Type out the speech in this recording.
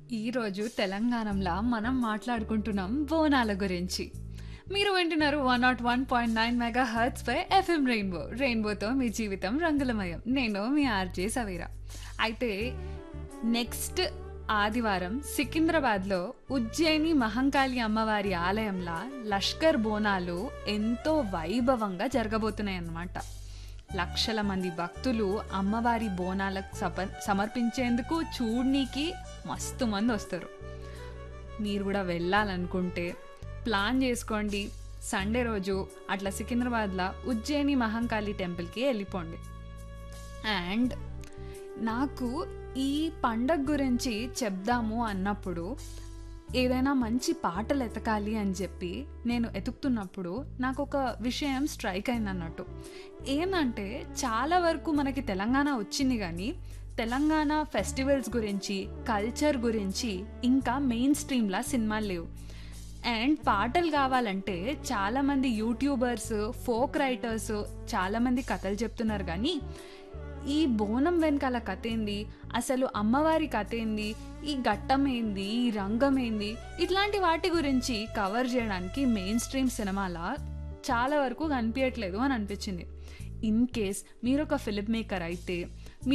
ఈరోజు తెలంగాణంలో మనం మాట్లాడుకుంటున్నాం బోనాల గురించి మీరు వింటున్నారు one nought one point nine megahertz పై ఎఫ్ఎం రెయిన్బో రెయిన్బోతో మీ జీవితం రంగులమయం నేను మీ ఆర్జే సవీరా అయితే నెక్స్ట్ ఆదివారం సికింద్రాబాద్లో ఉజ్జయిని మహంకాళి అమ్మవారి ఆలయంలో లష్కర్ బోనాలు ఎంతో వైభవంగా జరగబోతున్నాయి అన్నమాట లక్షల మంది భక్తులు అమ్మవారి బోనాలకు సప సమర్పించేందుకు చూడ్నీకి మస్తు మంది వస్తారు మీరు కూడా వెళ్ళాలనుకుంటే ప్లాన్ చేసుకోండి సండే రోజు అట్లా సికింద్రాబాద్లో ఉజ్జయిని మహంకాళి టెంపుల్కి వెళ్ళిపోండి అండ్ నాకు ఈ పండగ గురించి చెప్దాము అన్నప్పుడు ఏదైనా మంచి పాటలు ఎతకాలి అని చెప్పి నేను ఎతుకుతున్నప్పుడు నాకు ఒక విషయం స్ట్రైక్ అయింది అన్నట్టు ఏంటంటే చాలా వరకు మనకి తెలంగాణ వచ్చింది కానీ తెలంగాణ ఫెస్టివల్స్ గురించి కల్చర్ గురించి ఇంకా మెయిన్ స్ట్రీమ్లా సినిమాలు లేవు అండ్ పాటలు కావాలంటే చాలామంది యూట్యూబర్స్ ఫోక్ రైటర్స్ చాలామంది కథలు చెప్తున్నారు కానీ ఈ బోనం వెనకాల కథ ఏంది అసలు అమ్మవారి కథ ఏంది ఈ ఘట్టం ఏంది ఈ రంగం ఏంది ఇట్లాంటి వాటి గురించి కవర్ చేయడానికి మెయిన్ స్ట్రీమ్ సినిమాల చాలా వరకు కనిపించట్లేదు అని అనిపించింది ఇన్ కేస్ మీరు ఒక ఫిలిం మేకర్ అయితే